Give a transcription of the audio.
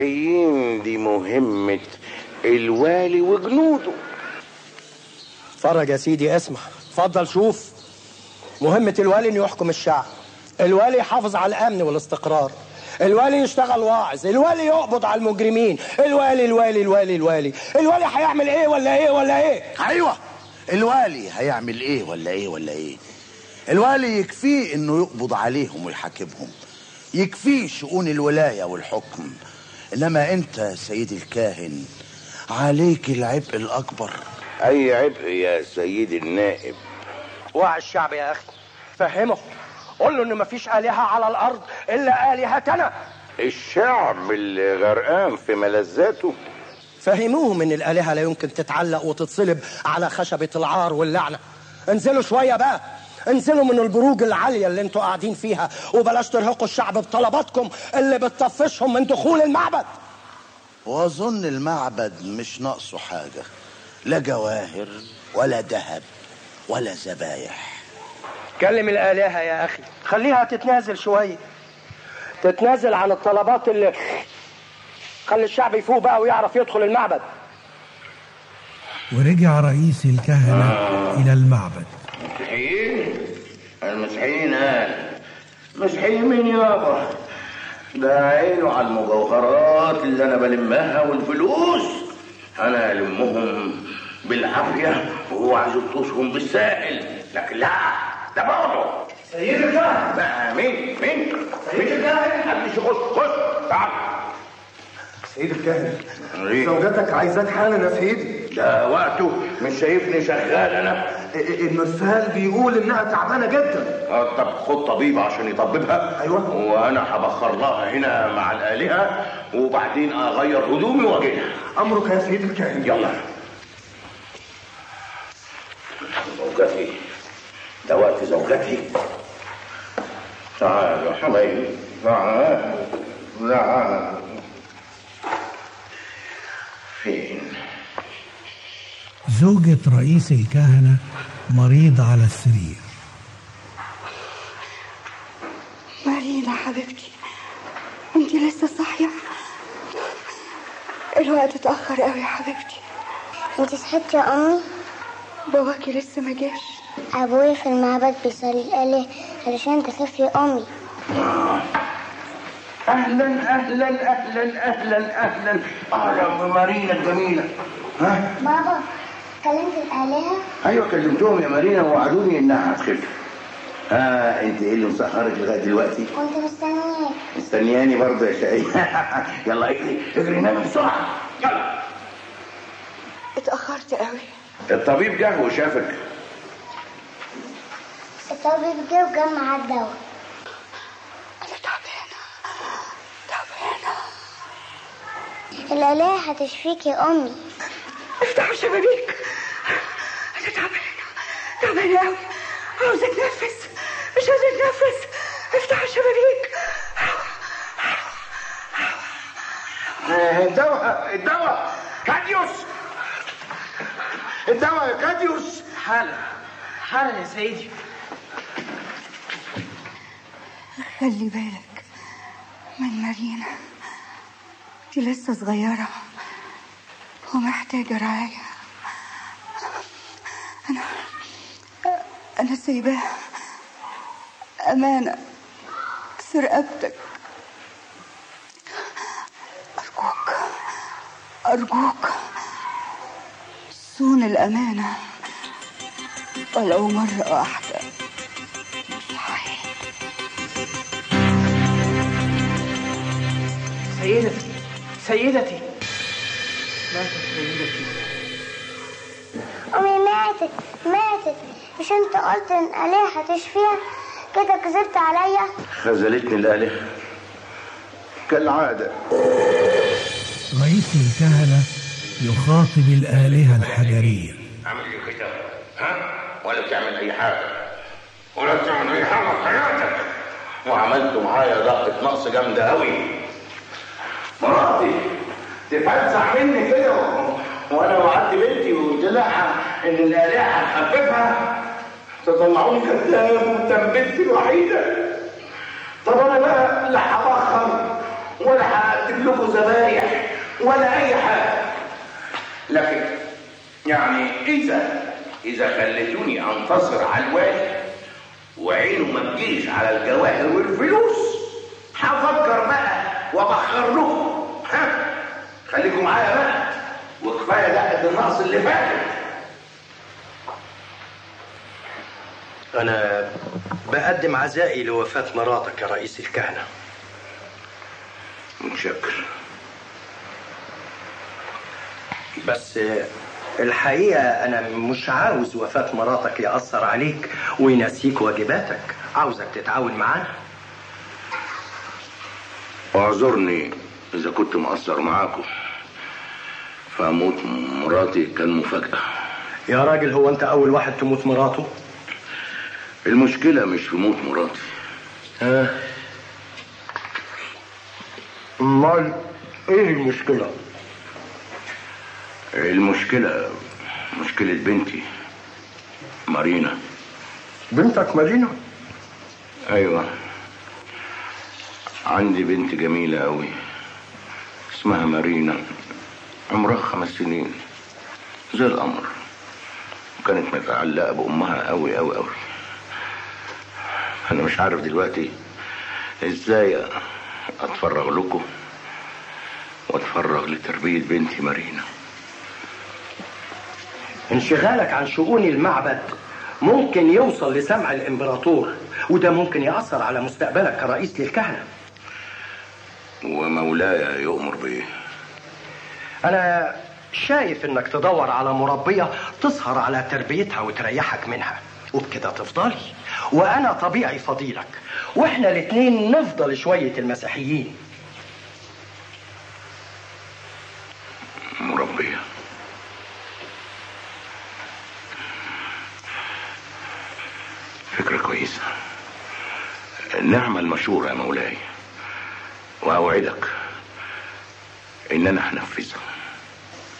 دي مهمة الوالي وجنوده اتفرج يا سيدي اسمع اتفضل شوف مهمة الوالي انه يحكم الشعب الوالي يحافظ على الامن والاستقرار الوالي يشتغل واعظ الوالي يقبض على المجرمين الوالي الوالي الوالي الوالي الوالي هيعمل ايه ولا ايه ولا ايه ايوه الوالي هيعمل ايه ولا ايه ولا ايه الوالي يكفيه انه يقبض عليهم ويحاكمهم يكفيه شؤون الولاية والحكم انما انت يا سيدي الكاهن عليك العبء الاكبر اي عبء يا سيدي النائب وعي الشعب يا اخي فهمه قول له ان مفيش الهه على الارض الا الهتنا الشعب اللي غرقان في ملذاته فهموهم ان الالهه لا يمكن تتعلق وتتصلب على خشبه العار واللعنه انزلوا شويه بقى انزلوا من البروج العاليه اللي انتوا قاعدين فيها وبلاش ترهقوا الشعب بطلباتكم اللي بتطفشهم من دخول المعبد واظن المعبد مش ناقصه حاجة لا جواهر ولا ذهب ولا ذبايح كلم الالهه يا اخي خليها تتنازل شويه تتنازل عن الطلبات اللي خلي الشعب يفوق بقى ويعرف يدخل المعبد ورجع رئيس الكهنة إلى المعبد مسيحيين المسيحيين قال مسيحيين مين يابا ده عينه على المجوهرات اللي انا بلمها والفلوس انا المهم بالعافيه وهو عايز يطوشهم بالساهل لكن لا ده برضه سيد الكهنه بقى مين مين سيد الكاهن محدش يخش خش تعال سيد الكاهن إيه؟ زوجتك عايزاك حالا يا سيدي ده وقته مش شايفني شغال انا المرسال بيقول انها تعبانه جدا آه، طب خد طبيب عشان يطببها أيوة. وانا هبخر لها هنا مع الالهه وبعدين اغير هدومي واجيلها امرك يا سيد الكاهن يلا زوجتي ده وقت زوجتي تعال يا حبيبي تعال تعال فين زوجة رئيس الكهنة مريض على السرير مارينا حبيبتي انت لسه صاحية الوقت اتأخر قوي يا حبيبتي انت صحيتي يا امي باباكي لسه ما جاش ابوي في المعبد بيصلي الاله علشان تخفي امي اهلا اهلا اهلا اهلا اهلا اهلا بمارينا الجميله ها بابا كلمت الالهه ايوه كلمتهم يا مارينا ووعدوني انها هتخف ها انت ايه اللي مسهرك لغايه دلوقتي كنت مستنياك مستنياني برضه يا شقي يلا اجري اجري نامي بسرعه يلا اتأخرت قوي الطبيب جه وشافك الطبيب جه وجاب معاه الدواء انا تعبانة تعبانة الالهه هتشفيك يا امي افتحوا الشبابيك انا تعبانة تعبانة قوي عاوزة اتنفس مش قادرة اتنفس افتحوا الشبابيك الدواء الدواء كاديوس الدواء يا كاديوس حالا حالا يا سيدي خلي بالك من مارينا دي لسه صغيرة ومحتاجة رعاية أنا أنا سايباها أمانة في رقبتك أرجوك أرجوك صون الأمانة ولو مرة واحدة في الحياة سيدتي سيدتي ماتت سيدتي امي ماتت ماتت مش انت قلت ان الالهه هتشفيها كده كذبت عليا خذلتني الآلهة كالعادة رئيس الكهنة يخاطب الآلهة الحجرية عمل لي كده ها ولا بتعمل أي حاجة ولا بتعمل أي حاجة في حياتك وعملتوا معايا ضغطة نقص جامدة أوي مراتي تفزع مني كده و- وأنا وعدت بنتي وقلت لها إن الآلهة هتخففها تطلعوني كذاب وانت بنتي الوحيدة طب أنا بقى لا هبخر ولا هقدم لكم ذبايح لكن يعني اذا اذا خليتوني انتصر على الوالي وعينه ما تجيش على الجواهر والفلوس هفكر بقى وابخر لكم ها خليكم معايا بقى وكفايه دقه النقص اللي فاتت أنا بقدم عزائي لوفاة مراتك يا رئيس الكهنة متشكر بس الحقيقة أنا مش عاوز وفاة مراتك يأثر عليك وينسيك واجباتك عاوزك تتعاون معانا اعذرني اذا كنت مقصر معاكم فموت مراتي كان مفاجاه يا راجل هو أنت أول واحد تموت مراته المشكله مش في موت مراتي ها أمال إيه المشكلة؟ المشكله مشكله بنتي مارينا بنتك مارينا ايوه عندي بنت جميله قوي اسمها مارينا عمرها خمس سنين زي القمر كانت متعلقه بامها قوي قوي قوي انا مش عارف دلوقتي ازاي اتفرغ لكم واتفرغ لتربيه بنتي مارينا انشغالك عن شؤون المعبد ممكن يوصل لسمع الامبراطور وده ممكن يأثر على مستقبلك كرئيس للكهنة ومولاي يؤمر بيه أنا شايف إنك تدور على مربية تسهر على تربيتها وتريحك منها وبكده تفضلي وأنا طبيعي فضيلك وإحنا الاتنين نفضل شوية المسيحيين مربيه فكرة كويسة نعمل مشورة يا مولاي وأوعدك إن أنا هنفذها